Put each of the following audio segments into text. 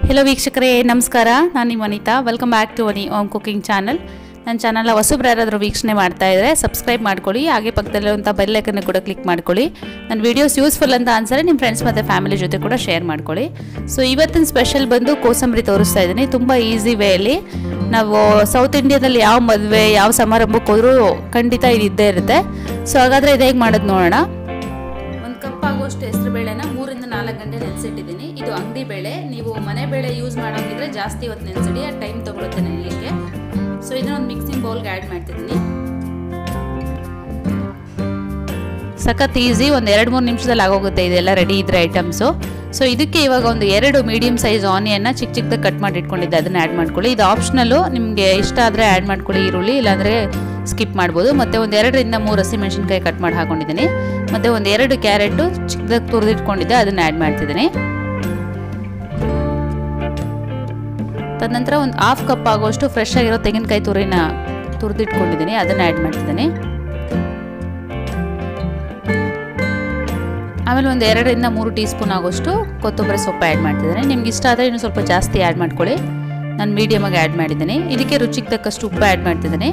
hello ವೀಕ್ಷಕರೇ ನಮಸ್ಕಾರ ನಾನು ನಿಮ್ಮ Vanitha welcome back to Vani Om cooking channel ನನ್ನ ಚಾನಲ್ನ ಹೊಸಬ್ರು ಯಾರಾದರೂ ವೀಕ್ಷಣೆ ಮಾಡ್ತಾ ಇದ್ದರೆ ಸಬ್ಸ್ಕ್ರೈಬ್ ಮಾಡ್ಕೊಳ್ಳಿ ಹಾಗೆ ಪಕ್ಕದಲ್ಲಿರುವಂಥ ಬೆಲ್ಲೈಕನ್ನು ಕೂಡ ಕ್ಲಿಕ್ ಮಾಡ್ಕೊಳ್ಳಿ ನನ್ನ ವೀಡಿಯೋಸ್ ಯೂಸ್ಫುಲ್ ಅಂತ ಅನ್ಸರೆ ನಿಮ್ಮ ಫ್ರೆಂಡ್ಸ್ ಮತ್ತು ಫ್ಯಾಮಿಲಿ ಜೊತೆ ಕೂಡ ಶೇರ್ ಮಾಡ್ಕೊಳ್ಳಿ ಸೊ ಇವತ್ತಿನ ಸ್ಪೆಷಲ್ ಬಂದು ಕೋಸಂಬರಿ ತೋರಿಸ್ತಾ ಇದ್ದೀನಿ ತುಂಬ ಈಸಿ ವೇಯಲ್ಲಿ ನಾವು ಸೌತ್ ಇಂಡಿಯಾದಲ್ಲಿ ಯಾವ ಮದುವೆ ಯಾವ ಸಮಾರಂಭಕ್ಕೆ ಹೋದರೂ ಖಂಡಿತ ಇದು ಇದ್ದೇ ಇರುತ್ತೆ ಸೊ ಹಾಗಾದರೆ ಇದು ಹೇಗೆ ಮಾಡೋದು ನೋಡೋಣ ಒಂದು ಕಪ್ ಆಗೋಷ್ಟು ಹೆಸರು ಬೇಳೆನ ಮೂರಿಂದ ನಾಲ್ಕು ಗಂಟೆ ನೆನೆಸಿಟ್ಟಿದ್ದೀನಿ ಇದು ಅಂಗಡಿ ಬೇಳೆ ನೀವು ಮನೆ ಬೇಳೆ ಯೂಸ್ ಮಾಡೋಂಗಿದ್ರೆ ಜಾಸ್ತಿ ಹೊತ್ತು ನೆನೆಸಿಡಿ ಆ ಟೈಮ್ ತೊಗೊಳುತ್ತೆ ನೆನೆಯಲಿಕ್ಕೆ ಸೊ ಇದನ್ನ ಒಂದು ಮಿಕ್ಸಿಂಗ್ ಬೌಲ್ಗೆ ಆ್ಯಡ್ ಮಾಡ್ತಿದ್ದೀನಿ ಸಖತ್ ಈಸಿ ಒಂದು ಎರಡು ಮೂರು ನಿಮಿಷದಲ್ಲಿ ಆಗೋಗುತ್ತೆ ಇದೆಲ್ಲ ರೆಡಿ ಇದ್ರೆ ಐಟಮ್ಸು ಸೊ ಇದಕ್ಕೆ ಇವಾಗ ಒಂದು ಎರಡು ಮೀಡಿಯಮ್ ಸೈಜ್ ಆನಿಯನ್ನ ಚಿಕ್ಕ ಚಿಕ್ಕದಾಗಿ ಕಟ್ ಮಾಡಿ ಇಟ್ಕೊಂಡಿದ್ದೆ ಅದನ್ನ ಆ್ಯಡ್ ಮಾಡ್ಕೊಳ್ಳಿ ಇದು ಆಪ್ಷನಲ್ಲು ನಿಮಗೆ ಇಷ್ಟ ಆದರೆ ಆ್ಯಡ್ ಮಾಡ್ಕೊಳ್ಳಿ ಈರುಳ್ಳಿ ಇಲ್ಲಾಂದರೆ ಸ್ಕಿಪ್ ಮಾಡ್ಬೋದು ಮತ್ತು ಒಂದು ಎರಡರಿಂದ ಮೂರು ಹಸಿಮೆಣಸಿನ್ಕಾಯಿ ಕಟ್ ಮಾಡಿ ಹಾಕೊಂಡಿದ್ದೀನಿ ಮತ್ತು ಒಂದು ಎರಡು ಕ್ಯಾರೆಟು ಚಿಕ್ಕದಾಗಿ ತುರಿದಿಟ್ಕೊಂಡಿದ್ದೆ ಅದನ್ನು ಆ್ಯಡ್ ಮಾಡ್ತಿದ್ದೀನಿ ತದನಂತರ ಒಂದು ಹಾಫ್ ಕಪ್ ಆಗೋಷ್ಟು ಫ್ರೆಶ್ ಆಗಿರೋ ತೆಂಗಿನಕಾಯಿ ತುರಿನ ತುರಿದಿಟ್ಕೊಂಡಿದ್ದೀನಿ ಅದನ್ನು ಆ್ಯಡ್ ಮಾಡ್ತಿದ್ದೀನಿ ಆಮೇಲೆ ಒಂದು ಎರಡರಿಂದ ಮೂರು ಟೀ ಸ್ಪೂನ್ ಆಗೋಷ್ಟು ಕೊತ್ತಂಬರಿ ಸೊಪ್ಪು ಆ್ಯಡ್ ಮಾಡ್ತಿದ್ದೀನಿ ನಿಮ್ಗೆ ಇಷ್ಟ ಆದರೆ ಇನ್ನೂ ಸ್ವಲ್ಪ ಜಾಸ್ತಿ ಆ್ಯಡ್ ಮಾಡ್ಕೊಳ್ಳಿ ನಾನು ಮೀಡಿಯಮಾಗಿ ಆ್ಯಡ್ ಮಾಡಿದ್ದೀನಿ ಇದಕ್ಕೆ ರುಚಿಗೆ ತಕ್ಕಷ್ಟು ಉಪ್ಪು ಆ್ಯಡ್ ಮಾಡ್ತಿದ್ದೀನಿ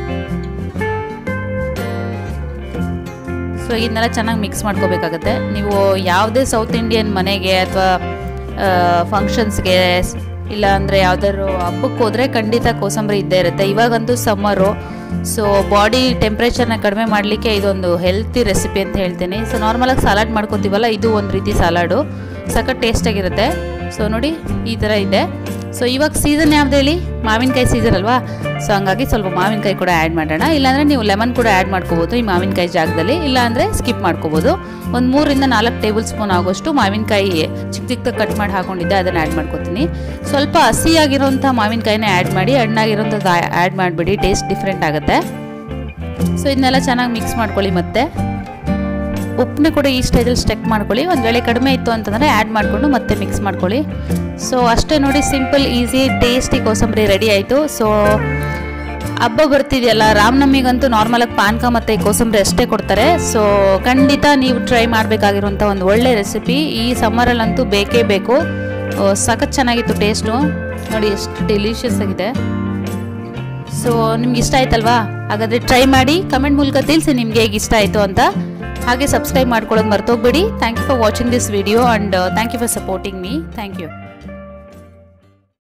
ಸೊ ಇದನ್ನೆಲ್ಲ ಚೆನ್ನಾಗಿ ಮಿಕ್ಸ್ ಮಾಡ್ಕೋಬೇಕಾಗತ್ತೆ ನೀವು ಯಾವುದೇ ಸೌತ್ ಇಂಡಿಯನ್ ಮನೆಗೆ ಅಥವಾ ಫಂಕ್ಷನ್ಸ್ಗೆ ಇಲ್ಲ ಅಂದರೆ ಯಾವ್ದಾದ್ರು ಹಬ್ಬಕ್ಕೆ ಹೋದರೆ ಖಂಡಿತ ಕೋಸಂಬರಿ ಇದ್ದೇ ಇರುತ್ತೆ ಇವಾಗಂತೂ ಸಮ್ಮರು ಸೊ ಬಾಡಿ ಟೆಂಪ್ರೇಚರ್ನ ಕಡಿಮೆ ಮಾಡಲಿಕ್ಕೆ ಇದೊಂದು ಹೆಲ್ತಿ ರೆಸಿಪಿ ಅಂತ ಹೇಳ್ತೀನಿ ಸೊ ನಾರ್ಮಲಾಗಿ ಸಲಾಡ್ ಮಾಡ್ಕೋತೀವಲ್ಲ ಇದು ಒಂದು ರೀತಿ ಸಲಾಡು ಸಖತ್ ಟೇಸ್ಟಾಗಿರುತ್ತೆ ಸೊ ನೋಡಿ ಈ ಥರ ಇದೆ ಸೊ ಇವಾಗ ಸೀಸನ್ ಯಾವ್ದು ಹೇಳಿ ಮಾವಿನಕಾಯಿ ಸೀಸನ್ ಅಲ್ವಾ ಸೊ ಹಂಗಾಗಿ ಸ್ವಲ್ಪ ಮಾವಿನಕಾಯಿ ಕೂಡ ಆ್ಯಡ್ ಮಾಡೋಣ ಇಲ್ಲಾಂದರೆ ನೀವು ಲೆಮನ್ ಕೂಡ ಆ್ಯಡ್ ಮಾಡ್ಕೋಬೋದು ಈ ಮಾವಿನಕಾಯಿ ಜಾಗದಲ್ಲಿ ಇಲ್ಲಾಂದರೆ ಸ್ಕಿಪ್ ಮಾಡ್ಕೋಬೋದು ಒಂದು ಮೂರಿಂದ ನಾಲ್ಕು ಟೇಬಲ್ ಸ್ಪೂನ್ ಆಗೋಷ್ಟು ಮಾವಿನಕಾಯಿ ಚಿಕ್ಕ ಚಿಕ್ಕದಾಗಿ ಕಟ್ ಮಾಡಿ ಹಾಕೊಂಡಿದ್ದೆ ಅದನ್ನು ಆ್ಯಡ್ ಮಾಡ್ಕೊತೀನಿ ಸ್ವಲ್ಪ ಹಸಿಯಾಗಿರೋಂಥ ಮಾವಿನಕಾಯಿನೇ ಆ್ಯಡ್ ಮಾಡಿ ಹಣ್ಣಾಗಿರೋಂಥದ್ದು ಆ್ಯಡ್ ಮಾಡಿಬಿಡಿ ಟೇಸ್ಟ್ ಡಿಫ್ರೆಂಟ್ ಆಗುತ್ತೆ ಸೊ ಇದನ್ನೆಲ್ಲ ಚೆನ್ನಾಗಿ ಮಿಕ್ಸ್ ಮಾಡ್ಕೊಳ್ಳಿ ಮತ್ತೆ ಉಪ್ಪನ್ನ ಕೂಡ ಈ ಸ್ಟೇಜಲ್ಲಿ ಸ್ಟೆಕ್ ಮಾಡ್ಕೊಳ್ಳಿ ಒಂದು ವೇಳೆ ಕಡಿಮೆ ಇತ್ತು ಅಂತಂದರೆ ಆ್ಯಡ್ ಮಾಡಿಕೊಂಡು ಮತ್ತೆ ಮಿಕ್ಸ್ ಮಾಡ್ಕೊಳ್ಳಿ ಸೊ ಅಷ್ಟೇ ನೋಡಿ simple easy tasty kosambari ready ಆಯಿತು ಸೊ ಹಬ್ಬ ಬರ್ತಿದೆಯಲ್ಲ ರಾಮನವಮಿಗಂತೂ ನಾರ್ಮಲಾಗಿ ಪಾನಕ ಮತ್ತು ಕೋಸಂಬರಿ ಅಷ್ಟೇ ಕೊಡ್ತಾರೆ ಸೊ ಖಂಡಿತ ನೀವು ಟ್ರೈ ಮಾಡಬೇಕಾಗಿರುವಂಥ ಒಂದು ಒಳ್ಳೆ ರೆಸಿಪಿ ಈ ಸಮ್ಮರಲ್ಲಂತೂ ಬೇಕೇ ಬೇಕು ಸಖತ್ ಚೆನ್ನಾಗಿತ್ತು ಟೇಸ್ಟು ನೋಡಿ ಎಷ್ಟು ಡೆಲಿಷಿಯಸ್ ಆಗಿದೆ ಸೊ ನಿಮ್ಗೆ ಇಷ್ಟ ಆಯ್ತಲ್ವಾ ಹಾಗಾದರೆ ಟ್ರೈ ಮಾಡಿ ಕಮೆಂಟ್ ಮೂಲಕ ತಿಳಿಸಿ ನಿಮಗೆ ಹೇಗೆ ಇಷ್ಟ ಆಯಿತು ಅಂತ ಹಾಗೆ ಸಬ್ಸ್ಕ್ರೈಬ್ ಮಾಡ್ಕೊಳ್ಳೋದು ಮರ್ತೋಗ್ಬೇಡಿ thank you for watching this video and thank you for supporting me thank you